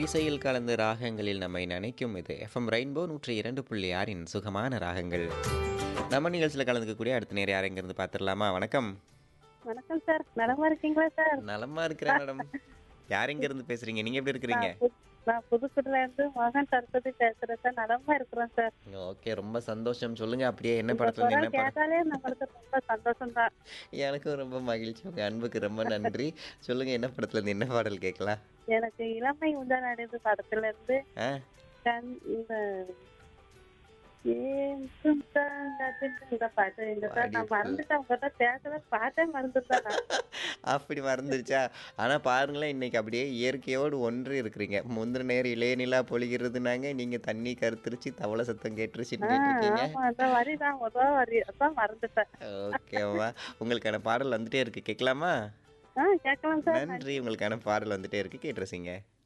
இசையில் கலந்து ராகங்களில் நம்மை நினைக்கும் இது எஃப்எம் ரெயின்போ நூற்றி இரண்டு புள்ளி ஆறின் சுகமான ராகங்கள் நம்ம நிகழ்ச்சியில் கலந்துக்கக்கூடிய அடுத்த நேரம் யாருங்கிறது பார்த்துடலாமா வணக்கம் வணக்கம் சார் நலமா இருக்கீங்களா சார் நலமா இருக்கிறேன் மேடம் யார் எங்க இருந்து பேசுறீங்க நீங்க எப்படி இருக்கிறீங்க நான் புது- நான் புதுக்குடில இருந்து மகன் சரஸ்வதி பேசுறேன் சார் நலமா இருக்கிறோம் சார் ஓகே ரொம்ப சந்தோஷம் சொல்லுங்க அப்படியே என்ன உங்க படத்துல இருந்து குரல் என்ன படம் கேட்டாலே நம்மளுக்கு ரொம்ப சந்தோஷம் தான் எனக்கும் ரொம்ப மகிழ்ச்சி உங்க அன்புக்கு ரொம்ப நன்றி சொல்லுங்க என்ன படத்துல இருந்து என்ன பாடல் கேட்கலாம் எனக்கு இளமை உண்டா நடைந்து படத்துல இருந்து ஆ கண் இந்த ஏன் சுந்தாங்கத்தின் இந்த பாட்டு இந்த சார் நான் மறந்துட்டேன் உங்ககிட்ட பேசல பாட்டே மறந்துட்டேன் நான். அப்படி மறந்துருச்சா ஆனா பாருங்களேன் இன்னைக்கு அப்படியே இயற்கையோடு ஒன்று இருக்கிறீங்க முந்தின நேரம் இளைய நிலா பொழிகிறதுனாங்க நீங்க தண்ணி கருத்துருச்சு தவளை சத்தம் கேட்டுருச்சுன்னு ஆ, இருக்கீங்க ஆமா அந்த வரி தான் முதல் வரி அதான் மறந்துட்டேன் ஓகேவா உங்களுக்கான பாடல் வந்துட்டே இருக்கு கேட்கலாமா ஆ கேட்கலாம் சார் நன்றி உங்களுக்கான பாடல் வந்துட்டே இருக்கு கேட்டுருச்சிங்க